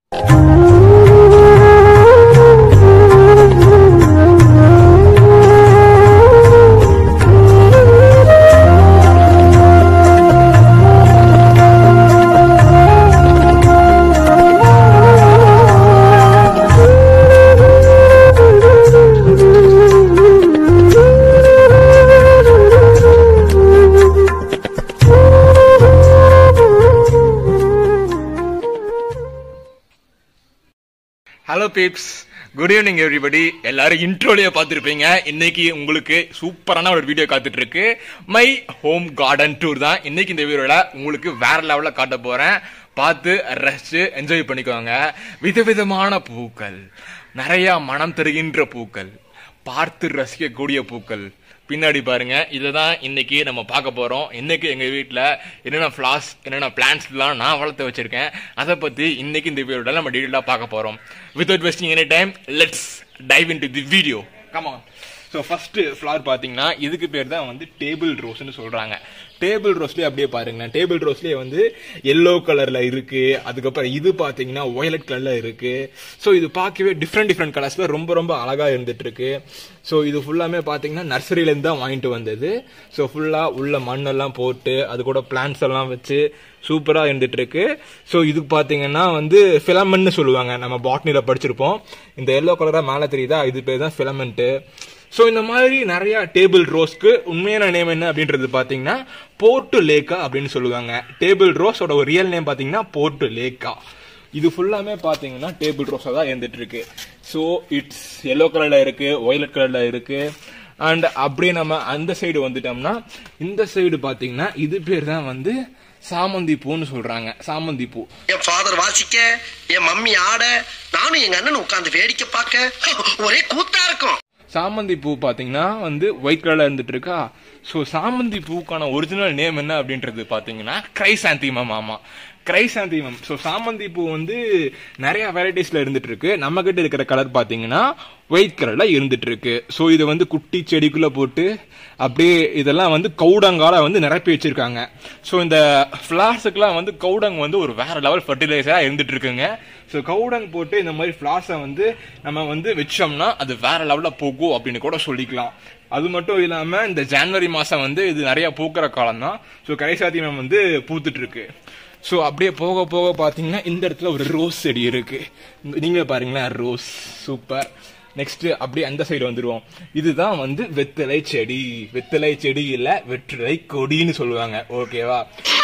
hello peeps good evening everybody எல்லாரும் இன்ட்ரோலயே பார்த்துருப்பீங்க இன்னைக்கு உங்களுக்கு சூப்பரான ஒரு வீடியோ காத்துட்டு இருக்கு மை ஹோம் கார்டன் டூர் தான் இன்னைக்கு இந்த வீடியோல உங்களுக்கு வேற லெவல்ல காட்ட போறேன் பார்த்து ரசிச்சு என்ஜாய் பண்ணிக்கோங்க விதவிதமான பூக்கள் நிறைய மனம் தருகின்ற பூக்கள் பார்த்து ரசிக்கக்கூடிய பூக்கள் பின்னாடி பாருங்க இதை தான் இன்னைக்கு நம்ம பார்க்க போறோம் இன்னைக்கு எங்க வீட்டில் என்னென்ன ஃபிளாஸ் என்னென்ன பிளான்ஸ்லாம் நான் வளர்த்து வச்சிருக்கேன் அதை பத்தி இன்னைக்கு இந்த வீடியோட நம்ம டீட்டெயிலாக பார்க்க போறோம் without wasting any time let's dive into the video come on so first flower பார்த்தீங்கன்னா இதுக்கு பேர் தான் வந்து டேபிள் ரோஸ்னு சொல்றாங்க டேபிள் ரோஸ்லேயே அப்படியே பாருங்களேன் டேபிள் ரோஸ்லேயே வந்து எல்லோ கலர்ல இருக்கு அதுக்கப்புறம் இது பார்த்தீங்கன்னா ஒயலட் கலர்ல இருக்கு ஸோ இது பார்க்கவே டிஃப்ரெண்ட் டிஃப்ரெண்ட் கலர்ஸ்ல ரொம்ப ரொம்ப அழகா இருந்துட்டு இருக்கு ஸோ இது ஃபுல்லாமே பார்த்தீங்கன்னா நர்சரியிலேருந்து தான் வாங்கிட்டு வந்தது ஸோ ஃபுல்லாக உள்ள மண்ணெல்லாம் போட்டு அது கூட பிளான்ஸ் எல்லாம் வச்சு சூப்பராக இருந்துட்டு இருக்கு ஸோ இதுக்கு பார்த்தீங்கன்னா வந்து ஃபிலமெண்ட்னு சொல்லுவாங்க நம்ம பாட்னியில் படிச்சிருப்போம் இந்த எல்லோ கலராக மேலே தெரியுதா இது பேர் தான் ஃபிலமெண்ட்டு ஸோ இந்த மாதிரி நிறைய டேபிள் ரோஸ்க்கு உண்மையான நேம் என்ன அப்படின்றது பார்த்தீங்கன்னா போர்ட்டு லேக்கா அப்படின்னு சொல்லுவாங்க டேபிள் ரோஸோட ஒரு ரியல் நேம் பார்த்தீங்கன்னா போர்ட்டு லேக்கா இது ஃபுல்லாமே பார்த்தீங்கன்னா டேபிள் ரோஸாக தான் இருந்துட்டு இருக்கு ஸோ இட்ஸ் எல்லோ கலரில் இருக்கு ஒயலட் கலரில் இருக்கு அண்ட் அப்படியே நம்ம அந்த சைடு வந்துட்டோம்னா இந்த சைடு பார்த்தீங்கன்னா இது பேர் தான் வந்து சாமந்தி பூன்னு சொல்றாங்க சாமந்தி பூ என் ஃபாதர் வாசிக்க என் மம்மி ஆட நானும் எங்க அண்ணன் உட்கார்ந்து வேடிக்கை பார்க்க ஒரே கூத்தா இருக்கும் சாமந்தி பூ பார்த்தீங்கன்னா வந்து ஒயிட் கலர்ல இருந்துட்டு இருக்கா ஸோ சாமந்தி பூக்கான ஒரிஜினல் நேம் என்ன அப்படின்றது பார்த்தீங்கன்னா கிரைசாந்திமம் ஆமா கிரைசாந்திமம் ஸோ சாமந்தி பூ வந்து நிறைய வெரைட்டிஸ்ல இருந்துட்டு இருக்கு நம்ம கிட்ட இருக்கிற கலர் பார்த்தீங்கன்னா ஒயிட் கலர்ல இருந்துட்டு இருக்கு ஸோ இது வந்து குட்டி செடிக்குள்ள போட்டு அப்படியே இதெல்லாம் வந்து கவுடங்கால வந்து நிரப்பி வச்சிருக்காங்க ஸோ இந்த ஃபிளார்ஸுக்குலாம் வந்து கவுடங் வந்து ஒரு வேற லெவல் ஃபர்டிலைசரா இருந்துட்டு இருக்குங்க ஸோ கவுடங் போட்டு இந்த மாதிரி ஃபிளார்ஸை வந்து நம்ம வந்து வச்சோம்னா அது வேற லெவலில் பூக்கும் அப்படின்னு கூட சொல்லிக்கலாம் அது மட்டும் இல்லாம இந்த ஜனவரி மாசம் வந்து இது நிறைய பூக்கிற காலம் தான் ஸோ கரைசாத்தியம் வந்து பூத்துட்டு இருக்கு ஸோ அப்படியே போக போக பார்த்தீங்கன்னா இந்த இடத்துல ஒரு ரோஸ் செடி இருக்கு நீங்களே பாருங்களேன் ரோஸ் சூப்பர் நெக்ஸ்ட் அப்படியே அந்த சைடு வந்துருவோம் இதுதான் வந்து வெத்தலை செடி வெத்தலை செடி இல்ல வெற்றிலை கொடின்னு சொல்லுவாங்க ஓகேவா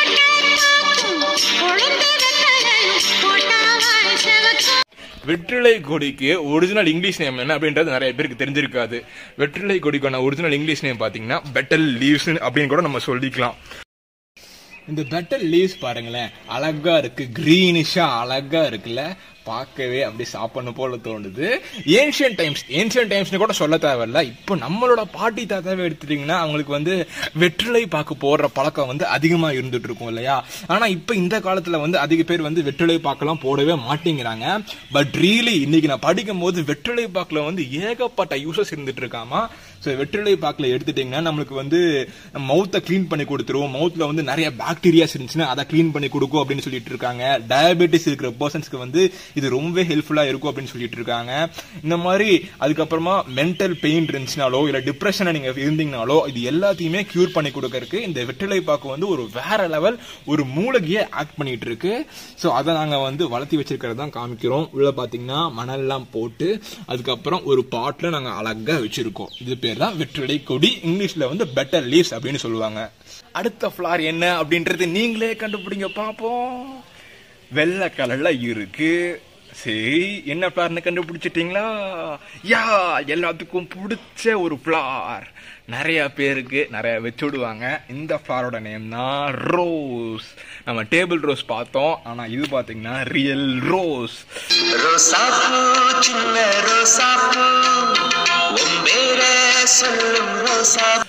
வெற்றிலை கொடிக்கு ஒரிஜினல் இங்கிலீஷ் நேம் என்ன அப்படின்றது நிறைய பேருக்கு தெரிஞ்சிருக்காது வெற்றிலை கொடிக்கான ஒரிஜினல் இங்கிலீஷ் நேம் பாத்தீங்கன்னா பெட்டல் லீவ்ஸ் அப்படின்னு கூட நம்ம சொல்லிக்கலாம் இந்த பெட்டல் லீவ்ஸ் பாருங்களேன் அழகா இருக்கு கிரீனிஷா அழகா இருக்குல்ல பார்க்கவே அப்படி சாப்பிடணும் போல தோணுது ஏன்ஷியன் டைம்ஸ் ஏன்ஷியன் டைம்ஸ்னு கூட சொல்ல தேவையில்ல இப்போ நம்மளோட பாட்டி தாத்தாவே எடுத்துட்டீங்கன்னா அவங்களுக்கு வந்து வெற்றிலை பாக்கு போடுற பழக்கம் வந்து அதிகமா இருந்துட்டு இருக்கும் இல்லையா ஆனா இப்போ இந்த காலத்துல வந்து அதிக பேர் வந்து வெற்றிலை பாக்கெல்லாம் போடவே மாட்டேங்கிறாங்க பட் ரீலி இன்னைக்கு நான் படிக்கும் போது வெற்றிலை பாக்குல வந்து ஏகப்பட்ட யூசஸ் இருந்துட்டு இருக்காமா ஸோ வெற்றிலை பாக்கில் எடுத்துட்டீங்கன்னா நம்மளுக்கு வந்து மவுத்தை க்ளீன் பண்ணி கொடுத்துரும் மவுத்தில் வந்து நிறைய பாக்டீரியாஸ் இருந்துச்சுன்னா அதை க்ளீன் பண்ணி கொடுக்கும் அப்படின்னு சொல்லிட்டு இருக்காங்க டயபெட்டிஸ் இருக்கிற பர்சன்ஸ்க்கு வந்து இது ரொம்பவே ஹெல்ப்ஃபுல்லாக இருக்கும் அப்படின்னு சொல்லிட்டு இருக்காங்க இந்த மாதிரி அதுக்கப்புறமா மென்டல் பெயின் இருந்துச்சுனாலோ இல்லை டிப்ரெஷனை நீங்கள் இருந்தீங்கனாலோ இது எல்லாத்தையுமே க்யூர் பண்ணி கொடுக்கறதுக்கு இந்த வெற்றிலை பாக்கு வந்து ஒரு வேற லெவல் ஒரு மூலகியை ஆக்ட் பண்ணிட்டு இருக்கு ஸோ அதை நாங்கள் வந்து வளர்த்தி வச்சிருக்கிறது தான் காமிக்கிறோம் உள்ள பார்த்தீங்கன்னா மணல்லாம் போட்டு அதுக்கப்புறம் ஒரு பாட்டில் நாங்கள் அழகாக வச்சிருக்கோம் இது பேர் தான் வெற்றிலை கொடி இங்கிலீஷ்ல வந்து பெட்டர் லீவ்ஸ் அப்படின்னு சொல்லுவாங்க அடுத்த ஃபிளார் என்ன அப்படின்றது நீங்களே கண்டுபிடிங்க பார்ப்போம் வெள்ளை கலர்ல இருக்கு சரி என்ன ஃபிளார்னு கண்டுபிடிச்சிட்டீங்களா யா எல்லாத்துக்கும் பிடிச்ச ஒரு ஃபிளார் நிறைய பேருக்கு நிறைய வச்சு விடுவாங்க இந்த ஃபிளாரோட நேம் தான் ரோஸ் நம்ம டேபிள் ரோஸ் பார்த்தோம் ஆனா இது பாத்தீங்கன்னா ரியல் ரோஸ் ரோசாப்பூ சின்ன ரோசாப்பூ உன் பேர சொல்லும் ரோசாப்பூ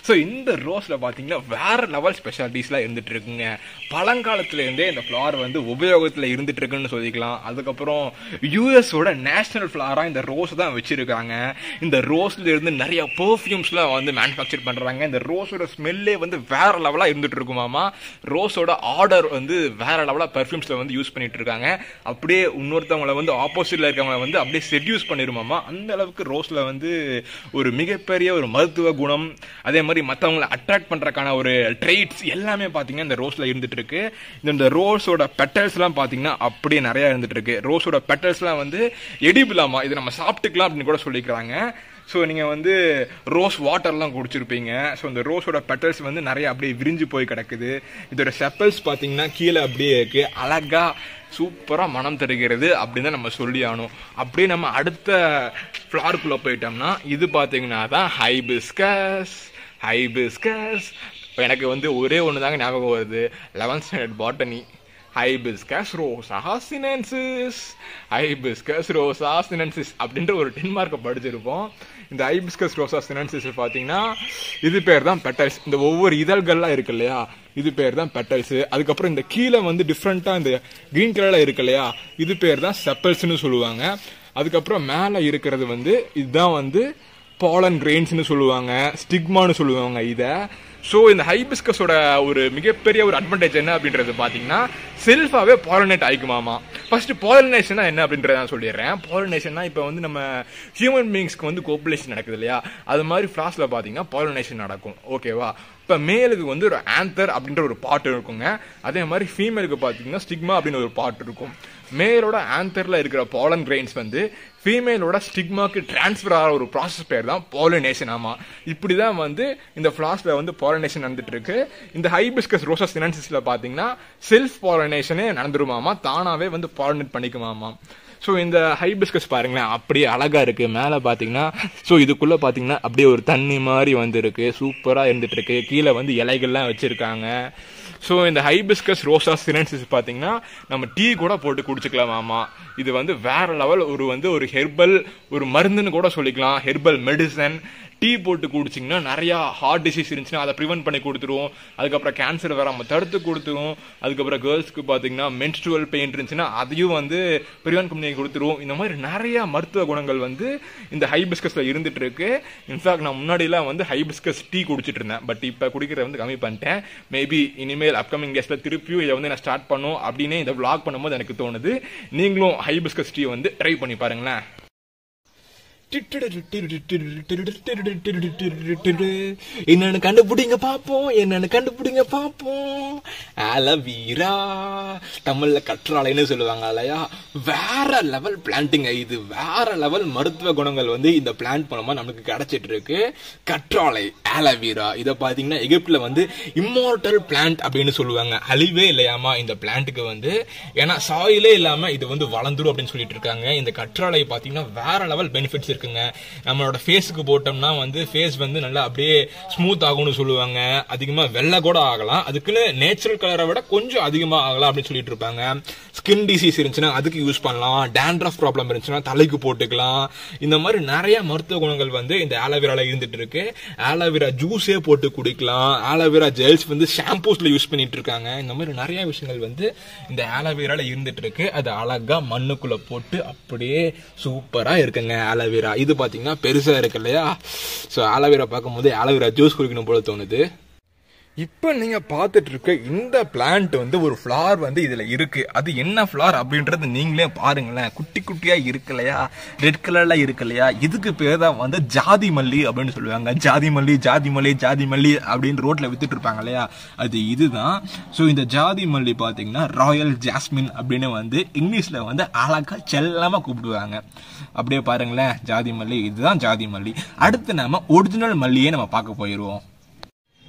ஸோ இந்த ரோஸில் பார்த்தீங்கன்னா வேற லெவல் ஸ்பெஷாலிட்டிஸ்லாம் இருந்துட்டு இருக்குங்க பழங்காலத்துல இருந்தே இந்த ஃப்ளவர் வந்து உபயோகத்தில் இருந்துட்டு இருக்குன்னு சொல்லிக்கலாம் அதுக்கப்புறம் யூஎஸோட நேஷனல் ஃப்ளவராக இந்த ரோஸ் தான் வச்சிருக்காங்க இந்த ரோஸ்ல இருந்து நிறைய பெர்ஃப்யூம்ஸ்லாம் வந்து மேனுஃபேக்சர் பண்றாங்க இந்த ரோஸோட ஸ்மெல்லே வந்து வேற லெவலாக இருந்துட்டு இருக்குமாமா ரோஸோட ஆர்டர் வந்து வேற லெவலாக பெர்ஃப்யூம்ஸ்ல வந்து யூஸ் பண்ணிட்டு இருக்காங்க அப்படியே இன்னொருத்தவங்கள வந்து ஆப்போசிட்ல இருக்கவங்க வந்து அப்படியே செட்யூஸ் பண்ணிருமாமா அந்த அளவுக்கு ரோஸ்ல வந்து ஒரு மிகப்பெரிய ஒரு மருத்துவ குணம் அதே மாதிரி மற்றவங்களை அட்ராக்ட் பண்றதுக்கான ஒரு ட்ரெயிட்ஸ் எல்லாமே பார்த்தீங்கன்னா இந்த ரோஸ்ல இருந்துட்டு இருக்கு இந்த- இந்த ரோஸோட பெட்டல்ஸ்லாம் பார்த்தீங்கன்னா அப்படியே நிறைய இருந்துட்டு இருக்கு ரோஸோட பெட்டல்ஸ்லாம் வந்து எடிபிளாமா இது நம்ம சாப்பிட்டுக்கலாம் அப்படின்னு கூட சொல்லிக்கிறாங்க ஸோ நீங்கள் வந்து ரோஸ் வாட்டர்லாம் குடிச்சிருப்பீங்க ஸோ இந்த ரோஸோட பெட்டல்ஸ் வந்து நிறைய அப்படியே விரிஞ்சு போய் கிடக்குது இதோட செப்பல்ஸ் பார்த்தீங்கன்னா கீழே அப்படியே இருக்கு அழகா சூப்பராக மனம் தருகிறது அப்படின்னு தான் நம்ம சொல்லி ஆகணும் அப்படியே நம்ம அடுத்த ஃப்ளார்க்குள்ளே போயிட்டோம்னா இது பார்த்தீங்கன்னா தான் ஹைபிஸ்கஸ் ஹைபிஸ்கஸ் இப்போ எனக்கு வந்து ஒரே ஒன்று தாங்க ஞாபகம் வருது eleventh standard botany hibiscus rosa sinensis hibiscus rosa sinensis அப்படின்ற ஒரு டென் மார்க்கை படிச்சிருப்போம் இந்த ஹைபிஸ்கஸ் ரோசா சினன்சிஸ் பார்த்தீங்கன்னா இது பேர் தான் பெட்டல்ஸ் இந்த ஒவ்வொரு இதழ்கள்லாம் இருக்கு இல்லையா இது பேர் தான் பெட்டல்ஸ் அதுக்கப்புறம் இந்த கீழே வந்து டிஃப்ரெண்ட்டாக இந்த கிரீன் கலரில் இருக்கு இல்லையா இது பேர் தான் செப்பல்ஸ்னு சொல்லுவாங்க அதுக்கப்புறம் மேலே இருக்கிறது வந்து இதுதான் வந்து பாலன் கிரெயின்ஸ்னு சொல்லுவாங்க ஸ்டிக்மான்னு சொல்லுவாங்க இதை ஸோ இந்த ஹைபிஸ்கஸோட ஒரு மிகப்பெரிய ஒரு அட்வான்டேஜ் என்ன அப்படின்றது பார்த்தீங்கன்னா செல்ஃபாகவே பாலினேட் ஆகிக்குமாமா ஃபர்ஸ்ட் பாலினேஷனா என்ன அப்படின்றத நான் சொல்லிடுறேன் பாலினேஷன்னா இப்போ வந்து நம்ம ஹியூமன் பீயிங்ஸ்க்கு வந்து கோப்புலேஷன் நடக்குது இல்லையா அது மாதிரி ஃப்ளாஸில் பார்த்தீங்கன்னா பாலினேஷன் நடக்கும் ஓகேவா இப்போ மேலுக்கு வந்து ஒரு ஆந்தர் அப்படின்ற ஒரு பாட்டு இருக்குங்க அதே மாதிரி ஃபீமேலுக்கு பார்த்தீங்கன்னா ஸ்டிக்மா அப்படின்னு ஒரு பாட்டு இருக்கும் மேலோட ஆந்தரில் இருக்கிற பாலன் கிரெயின்ஸ் வந்து ஃபீமேலோட ஸ்டிக்மாக்கு டிரான்ஸ்ஃபர் ஆகிற ஒரு ப்ராசஸ் பேர் தான் பாலினேஷன் ஆமா இப்படி தான் வந்து இந்த ஃப்ளாஸ்ல வந்து பாலினேஷன் நடந்துட்டு இருக்கு இந்த ஹைபிஸ்கஸ் ரோசஸ் சினன்சிஸ்ல பார்த்தீங்கன்னா செல்ஃப் பாலினேஷனே நடந்துருமாமா தானாவே வந்து பாலினேட் பண்ணிக்குமாமா ஸோ இந்த ஹைபிஸ்கஸ் பாருங்களேன் அப்படியே அழகா இருக்கு மேலே பார்த்தீங்கன்னா ஸோ இதுக்குள்ள பார்த்தீங்கன்னா அப்படியே ஒரு தண்ணி மாதிரி வந்து இருக்கு சூப்பராக இருந்துட்டு இருக்கு கீழே வந்து இலைகள்லாம் வச்சிருக்காங்க ஸோ இந்த ஹைபிஸ்கஸ் ரோசா சினன்சிஸ் பார்த்தீங்கன்னா நம்ம டீ கூட போட்டு குடிச்சுக்கலாமாமா இது வந்து வேற லெவல் ஒரு வந்து ஒரு ஹெர்பல் ஒரு மருந்துன்னு கூட சொல்லிக்கலாம் ஹெர்பல் மெடிசன் டீ போட்டு குடிச்சிங்கன்னா நிறையா ஹார்ட் டிசீஸ் இருந்துச்சுன்னா அதை ப்ரிவென்ட் பண்ணி கொடுத்துருவோம் அதுக்கப்புறம் கேன்சர் வராமல் தடுத்து கொடுத்துருவோம் அதுக்கப்புறம் கேர்ள்ஸ்க்கு பார்த்தீங்கன்னா மென்ஸ்ட்ருவல் பெயின் இருந்துச்சுன்னா அதையும் வந்து ப்ரிவென்ட் பண்ணி கொடுத்துருவோம் இந்த மாதிரி நிறைய மருத்துவ குணங்கள் வந்து இந்த ஹைபிஸ்கஸில் இருந்துட்டு இருக்கு இன்ஃபேக்ட் நான் முன்னாடிலாம் வந்து ஹைபிஸ்கஸ் டீ குடிச்சிட்டு இருந்தேன் பட் இப்போ குடிக்கிறத வந்து கம்மி பண்ணிட்டேன் மேபி இனிமேல் அப்கமிங் டேஸில் திருப்பியும் இதை வந்து நான் ஸ்டார்ட் பண்ணும் அப்படின்னு இதை vlog பண்ணும்போது எனக்கு தோணுது நீங்களும் ஹைபிஸ்கஸ் டீ வந்து ட்ரை பண்ணி பாருங்களேன் என்னன்னு கண்டுபிடிங்க பாப்போம் என்னன்னு கண்டுபிடிங்க பாப்போம் அலவீரா தமிழ்ல கற்றாழைன்னு சொல்லுவாங்க இல்லையா வேற லெவல் பிளான்டிங் இது வேற லெவல் மருத்துவ குணங்கள் வந்து இந்த பிளான்ட் மூலமா நமக்கு கிடைச்சிட்டு இருக்கு கற்றாழை ஆலவீரா இதை பாத்தீங்கன்னா எகிப்துல வந்து இம்மார்டல் பிளான்ட் அப்படின்னு சொல்லுவாங்க அழிவே இல்லையாமா இந்த பிளான்ட்டுக்கு வந்து ஏன்னா சாயிலே இல்லாம இது வந்து வளர்ந்துரும் அப்படின்னு சொல்லிட்டு இருக்காங்க இந்த கற்றாழை பாத்தீங்கன்னா வேற லெவல் பெனிஃபிட்ஸ் இருக்குங்க நம்மளோட ஃபேஸுக்கு போட்டோம்னா வந்து ஃபேஸ் வந்து நல்லா அப்படியே ஸ்மூத் ஆகும்னு சொல்லுவாங்க அதிகமா வெள்ளை கூட ஆகலாம் அதுக்குன்னு நேச்சுரல் கலரை விட கொஞ்சம் அதிகமா ஆகலாம் அப்படின்னு சொல்லிட்டு இருப்பாங்க ஸ்கின் டிசீஸ் இருந்துச்சுன்னா அதுக்கு யூஸ் பண்ணலாம் டேண்ட்ரஃப் ப்ராப்ளம் இருந்துச்சுன்னா தலைக்கு போட்டுக்கலாம் இந்த மாதிரி நிறைய மருத்துவ குணங்கள் வந்து இந்த ஆலோவேரால இருந்துட்டு இருக்கு ஆலோவேரா ஜூஸே போட்டு குடிக்கலாம் ஆலோவேரா ஜெல்ஸ் வந்து ஷாம்பூஸ்ல யூஸ் பண்ணிட்டு இருக்காங்க இந்த மாதிரி நிறைய விஷயங்கள் வந்து இந்த ஆலோவேரால இருந்துட்டு இருக்கு அது அழகா மண்ணுக்குள்ள போட்டு அப்படியே சூப்பரா இருக்குங்க ஆலோவேரா இது பாத்தீங்கன்னா பெருசா இருக்கு இல்லையா ஸோ ஆலோவேரா பார்க்கும்போது ஆலோவேரா ஜூஸ் குடிக்கணும் போல தோணுது இப்போ நீங்க பார்த்துட்டு இருக்க இந்த பிளான்ட் வந்து ஒரு ஃப்ளார் வந்து இதுல இருக்கு அது என்ன ஃப்ளார் அப்படின்றது நீங்களே பாருங்களேன் குட்டி குட்டியா இருக்கு இல்லையா ரெட் கலர்ல இருக்கு இல்லையா இதுக்கு பேர் தான் வந்து ஜாதி மல்லி அப்படின்னு சொல்லுவாங்க ஜாதி மல்லி ஜாதி மல்லி ஜாதி மல்லி அப்படின்னு ரோட்ல வித்துட்டு இருப்பாங்க இல்லையா அது இதுதான் ஸோ இந்த ஜாதி மல்லி பாத்தீங்கன்னா ராயல் ஜாஸ்மின் அப்படின்னு வந்து இங்கிலீஷ்ல வந்து அழகா செல்லமா கூப்பிடுவாங்க அப்படியே பாருங்களேன் ஜாதி மல்லி இதுதான் ஜாதி மல்லி அடுத்து நாம ஒரிஜினல் மல்லியே நம்ம பார்க்க போயிடுவோம்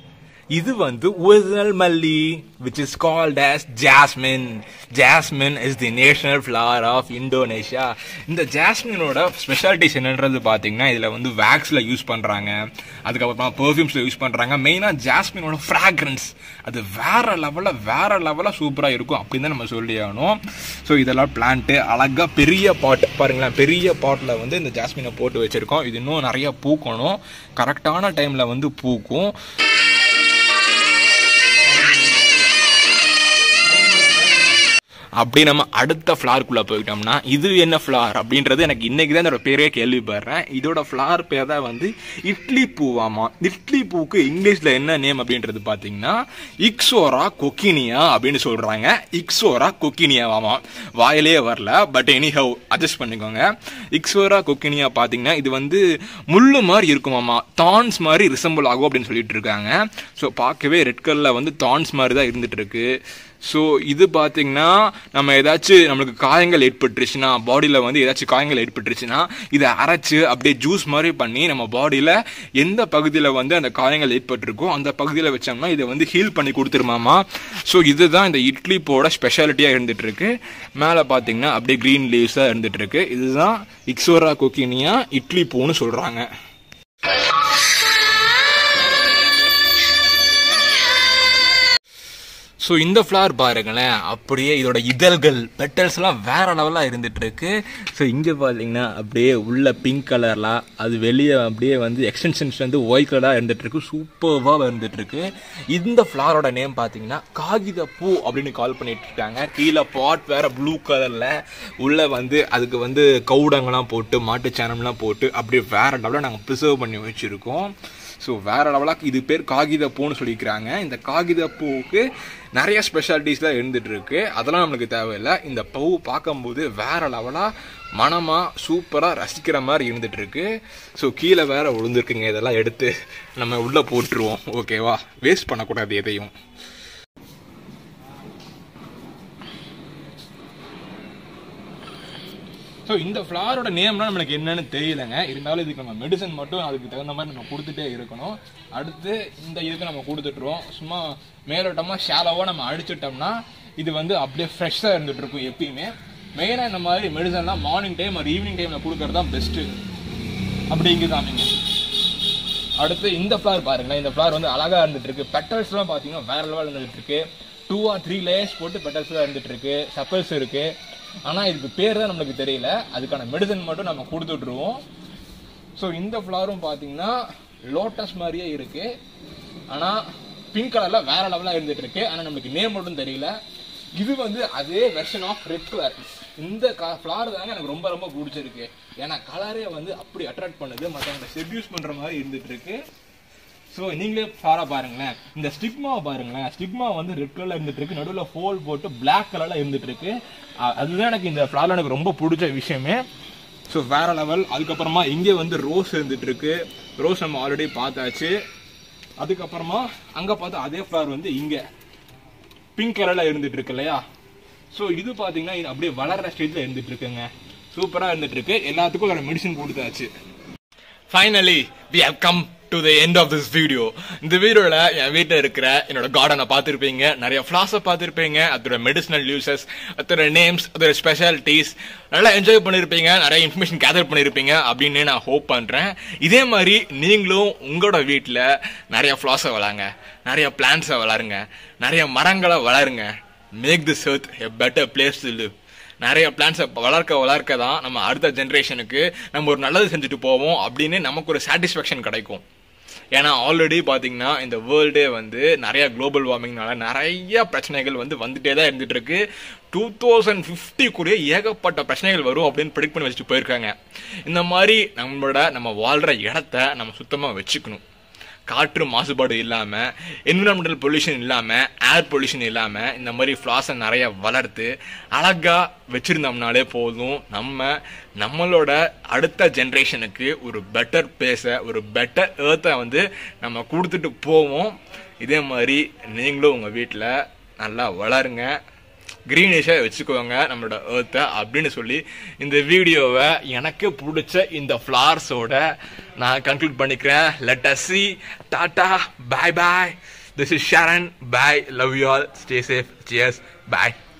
இது வந்து ஒரிஜினல் மல்லி which is called as jasmine jasmine is the national flower of Indonesia இந்த ஜாஸ்மினோட ஸ்பெஷாலிட்டிஸ் என்னன்றது பார்த்தீங்கன்னா இதில் வந்து வேக்ஸில் யூஸ் பண்ணுறாங்க அதுக்கப்புறமா பெர்ஃப்யூம்ஸில் யூஸ் பண்ணுறாங்க மெயினாக ஜாஸ்மினோட ஃப்ராக்ரன்ஸ் அது வேற லெவலில் வேற லெவலில் சூப்பராக இருக்கும் அப்படின்னு தான் நம்ம சொல்லி ஆகணும் ஸோ இதெல்லாம் பிளான்ட்டு அழகாக பெரிய பாட் பாருங்களேன் பெரிய பாட்டில் வந்து இந்த ஜாஸ்மினை போட்டு வச்சுருக்கோம் இது இன்னும் நிறைய பூக்கணும் கரெக்டான டைமில் வந்து பூக்கும் அப்படி நம்ம அடுத்த ஃப்ளாருக்குள்ளே போயிட்டோம்னா இது என்ன ஃப்ளார் அப்படின்றது எனக்கு இன்னைக்கு தான் இதோட பேரே கேள்விப்படுறேன் இதோட ஃப்ளார் பேர் தான் வந்து இட்லி பூவாமா இட்லி பூக்கு இங்கிலீஷில் என்ன நேம் அப்படின்றது பார்த்தீங்கன்னா இக்ஸோரா கொக்கினியா அப்படின்னு சொல்கிறாங்க இக்ஸோரா கொக்கினியாவாமா வாயிலே வரல பட் எனி ஹவ் அட்ஜஸ்ட் பண்ணிக்கோங்க இக்ஸோரா கொக்கினியா பார்த்தீங்கன்னா இது வந்து முள்ளு மாதிரி இருக்குமாமா தான்ஸ் மாதிரி ரிசம்பிள் ஆகும் அப்படின்னு சொல்லிட்டு இருக்காங்க ஸோ பார்க்கவே ரெட் கலரில் வந்து தான்ஸ் மாதிரி தான் இருந்துட்டு இருக்கு ஸோ இது பார்த்தீங்கன்னா நம்ம ஏதாச்சும் நம்மளுக்கு காயங்கள் ஏற்பட்டுருச்சுன்னா பாடியில் வந்து ஏதாச்சும் காயங்கள் ஏற்பட்டுருச்சுன்னா இதை அரைச்சு அப்படியே ஜூஸ் மாதிரி பண்ணி நம்ம பாடியில் எந்த பகுதியில் வந்து அந்த காயங்கள் ஏற்பட்டிருக்கோ அந்த பகுதியில் வச்சோம்னா இதை வந்து ஹீல் பண்ணி கொடுத்துருமாமா ஸோ இதுதான் இந்த இட்லி பூவோட ஸ்பெஷாலிட்டியாக இருந்துட்டு இருக்கு மேலே பார்த்தீங்கன்னா அப்படியே க்ரீன் லீவ்ஸாக இருந்துட்டு இருக்கு இதுதான் இக்ஸோரா கொக்கினியா இட்லி பூன்னு சொல்கிறாங்க ஸோ இந்த ஃப்ளவர் பாருங்களேன் அப்படியே இதோட இதழ்கள் பெட்டல்ஸ்லாம் வேற லெவலாக இருந்துட்டு இருக்கு ஸோ இங்கே பார்த்தீங்கன்னா அப்படியே உள்ள பிங்க் கலர்லாம் அது வெளியே அப்படியே வந்து எக்ஸ்டென்ஷன்ஸ் வந்து ஒயிட் கலராக இருந்துட்டு இருக்கு சூப்பர்வாக இருந்துட்டு இருக்கு இந்த ஃப்ளவரோட நேம் பார்த்தீங்கன்னா காகித பூ அப்படின்னு கால் பண்ணிட்டு இருக்காங்க கீழே பாட் வேற ப்ளூ கலரில் உள்ள வந்து அதுக்கு வந்து கவுடங்கள்லாம் போட்டு மாட்டு சேனம்லாம் போட்டு அப்படியே வேற லெவலில் நாங்கள் ப்ரிசர்வ் பண்ணி வச்சுருக்கோம் ஸோ வேற லெவலாக இது பேர் காகித பூன்னு சொல்லிக்கிறாங்க இந்த காகித பூவுக்கு நிறைய ஸ்பெஷாலிட்டிஸ்லாம் இருந்துட்டு இருக்கு அதெல்லாம் நம்மளுக்கு தேவையில்லை இந்த பூ பார்க்கும்போது வேற லெவலாக மனமாக சூப்பராக ரசிக்கிற மாதிரி இருந்துட்டு இருக்கு ஸோ கீழே வேற விழுந்துருக்குங்க இதெல்லாம் எடுத்து நம்ம உள்ளே போட்டுருவோம் ஓகேவா வேஸ்ட் பண்ணக்கூடாது எதையும் ஸோ இந்த ஃப்ளாரோட நேம்லாம் நம்மளுக்கு என்னன்னு தெரியலங்க இருந்தாலும் இதுக்கு நம்ம மெடிசன் மட்டும் அதுக்கு தகுந்த மாதிரி நம்ம கொடுத்துட்டே இருக்கணும் அடுத்து இந்த இதுக்கு நம்ம கொடுத்துட்ருவோம் சும்மா மேலோட்டமாக ஷாலோவாக நம்ம அடிச்சிட்டோம்னா இது வந்து அப்படியே ஃப்ரெஷ்ஷாக இருந்துட்டு இருக்கும் எப்பயுமே மெயினாக இந்த மாதிரி மெடிசன்லாம் மார்னிங் டைம் ஒரு ஈவினிங் டைமில் கொடுக்கறது தான் பெஸ்ட்டு அப்படி இங்கே காமிங்க அடுத்து இந்த ஃப்ளவர் பாருங்களேன் இந்த ஃப்ளவர் வந்து அழகாக இருந்துட்டு இருக்கு பெட்டல்ஸ்லாம் பார்த்தீங்கன்னா வேற லெவல் இருந்துட்டு இருக்கு டூ ஆர் த்ரீ லேயர்ஸ் போட்டு பெட்டல்ஸ்லாம் இருந்துட்டு இருக்கு சப்பல்ஸ் இருக்கு ஆனால் இதுக்கு பேர் தான் நம்மளுக்கு தெரியல அதுக்கான மெடிசன் மட்டும் நம்ம கொடுத்துட்ருவோம் ஸோ இந்த ஃப்ளவரும் பார்த்தீங்கன்னா லோட்டஸ் மாதிரியே இருக்கு ஆனால் பிங்க் கலரில் வேற லெவலாக இருந்துட்டு இருக்கு ஆனால் நம்மளுக்கு நேம் மட்டும் தெரியல இது வந்து அதே வெர்ஷன் ஆஃப் ரெட் கலர் இந்த ஃப்ளவர் தாங்க எனக்கு ரொம்ப ரொம்ப பிடிச்சிருக்கு ஏன்னா கலரே வந்து அப்படி அட்ராக்ட் பண்ணுது மற்றவங்களை செட்யூஸ் பண்ணுற மாதிரி இருந்துட்டு இருக்கு ஸோ நீங்களே ஃபாரா பாருங்களேன் இந்த ஸ்டிக்மாவை பாருங்களேன் ஸ்டிக்மா வந்து ரெட் கலர்ல இருந்துட்டு இருக்கு நடுவில் ஃபோல் போட்டு பிளாக் கலர்ல இருந்துட்டு இருக்கு அ- அதுதான் எனக்கு இந்த ஃப்ளவர் எனக்கு ரொம்ப பிடிச்ச விஷயமே ஸோ வேற லெவல் அதுக்கப்புறமா இங்கே வந்து ரோஸ் இருந்துட்டு இருக்கு ரோஸ் நம்ம ஆல்ரெடி பார்த்தாச்சு அதுக்கப்புறமா அங்கே பார்த்தா அதே ஃப்ளவர் வந்து இங்கே பிங்க் கலர்ல இருந்துட்டு இருக்கு இல்லையா ஸோ இது பார்த்தீங்கன்னா இது அப்படியே வளர்ற ஸ்டேஜில் இருந்துட்டு இருக்குங்க சூப்பராக இருந்துட்டு இருக்கு எல்லாத்துக்கும் ஒரு மெடிசன் கொடுத்தாச்சு finally we have come to the end of this video இந்த வீடியோவில் என் வீட்டில் இருக்கிற என்னோட கார்டனை பார்த்துருப்பீங்க நிறைய ஃப்ளாஸை பார்த்துருப்பீங்க அதோட மெடிசனல் யூசஸ் அதோட நேம்ஸ் அதோட ஸ்பெஷாலிட்டிஸ் நல்லா என்ஜாய் பண்ணியிருப்பீங்க நிறைய இன்ஃபர்மேஷன் கேதர் பண்ணியிருப்பீங்க அப்படின்னு நான் ஹோப் பண்ணுறேன் இதே மாதிரி நீங்களும் உங்களோட வீட்டில் நிறைய ஃப்ளாஸை வளருங்க நிறைய பிளான்ஸை வளருங்க நிறைய மரங்களை வளருங்க make this earth a better place to live நிறைய பிளான்ஸை வளர்க்க வளர்க்க தான் நம்ம அடுத்த ஜென்ரேஷனுக்கு நம்ம ஒரு நல்லது செஞ்சுட்டு போவோம் அப்படின்னு நமக்கு ஒரு சாட்டிஸ்ஃபேக்ஷன் கிடைக்கும் ஏன்னா ஆல்ரெடி பார்த்தீங்கன்னா இந்த வேர்ல்டே வந்து நிறைய குளோபல் வார்மிங்னால நிறைய பிரச்சனைகள் வந்து வந்துட்டே தான் இருந்துட்டு இருக்கு டூ தௌசண்ட் ஃபிஃப்டிக்குரிய ஏகப்பட்ட பிரச்சனைகள் வரும் அப்படின்னு ப்ரிடிக்ட் பண்ணி வச்சுட்டு போயிருக்காங்க இந்த மாதிரி நம்மளோட நம்ம வாழ்கிற இடத்த நம்ம சுத்தமாக வச்சுக்கணும் காற்று மாசுபாடு இல்லாமல் என்விரான்மெண்டல் பொல்யூஷன் இல்லாமல் ஏர் பொல்யூஷன் இல்லாமல் இந்த மாதிரி ஃப்ளாஸை நிறைய வளர்த்து அழகாக வச்சுருந்தோம்னாலே போதும் நம்ம நம்மளோட அடுத்த ஜென்ரேஷனுக்கு ஒரு பெட்டர் பேஸை ஒரு பெட்டர் ஏர்த்தை வந்து நம்ம கொடுத்துட்டு போவோம் இதே மாதிரி நீங்களும் உங்கள் வீட்டில் நல்லா வளருங்க க்ரீனிஷாக வச்சுக்கோங்க நம்மளோட ஏர்த்தை அப்படின்னு சொல்லி இந்த வீடியோவை எனக்கு பிடிச்ச இந்த ஃப்ளார்ஸோட நான் கன்க்ளூட் பண்ணிக்கிறேன் let us see tata bye bye this is Sharan bye love you all stay safe cheers bye